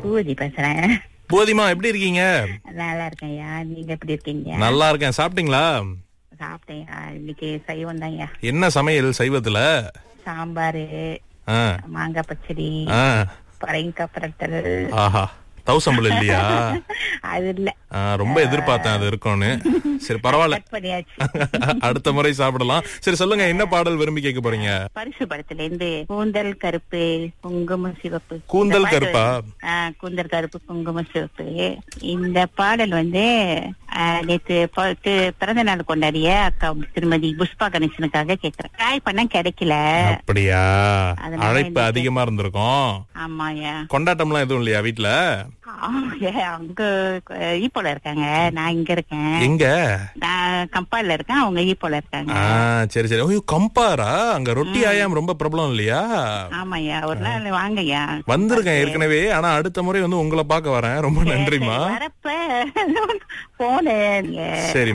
பூவதி பேசுறேன் போதிமா எப்படி இருக்கீங்க நல்லா இருக்கேன் ஐயா நீங்க எப்படி இருக்கீங்க நல்லா இருக்கேன் சாப்பிட்டீங்களா சாப்பிட்டேன் ஐயா. இன்னைக்கு சைவம் தான் ஐயா என்ன சமையல் சைவத்துல சாம்பாரு ஆ, மாங்காய் பச்சடி ஆ, பரங்கிக்காய் பரட்டல் ஆஹா தௌசம்பல் இல்லையா அது இல்ல ஆ, ரொம்ப எதிர்பார்த்தேன் அது இருக்கும்னு சரி பரவாயில்ல கட் பண்ணியாச்சு அடுத்த முறை சாப்பிடலாம் சரி சொல்லுங்க என்ன பாடல் விரும்பி கேட்க போறீங்க பரிசு படத்துல இருந்து கூந்தல் கருப்பு குங்குமம் சிவப்பு கூந்தல் இந்த பாட்டு கருப்பா? ஆ, கூந்தல் கருப்பு குங்குமம் சிவப்பு இந்த பாடல் வந்து ஆ, நேத்து ப- தி- பிறந்த நாள் கொண்டாடிய அக்கா திருமதி புஷ்பா கணேசனுக்காக கேக்குறேன் ட்ரை பண்ண கிடைக்கல அப்படியா அதனால அழைப்பு இன்னைக்கு- அதிகமா இருந்திருக்கும் ஆமாயா கொண்டாட்டம்லாம் எதுவும் இல்லையா வீட்ல ஆமாய்யா, அவங்க ஈப்போல இருக்காங்க நான் இங்க இருக்கேன் எங்க நான் கம்பால்ல இருக்கேன் அவங்க ஈப்போல இருக்காங்க ஆ சரி சரி ஐயோ கம்பாரா அங்க ரொட்டி ஆயாம் ரொம்ப பிரபலம் இல்லையா ஆமாய்யா ஒரு நாள் வாங்கய்யா வந்திருக்கேன் ஏற்கனவே ஆனா அடுத்த முறை வந்து உங்களை பார்க்க வரேன் ரொம்ப நன்றிமா வரப்ப போனேன் சரி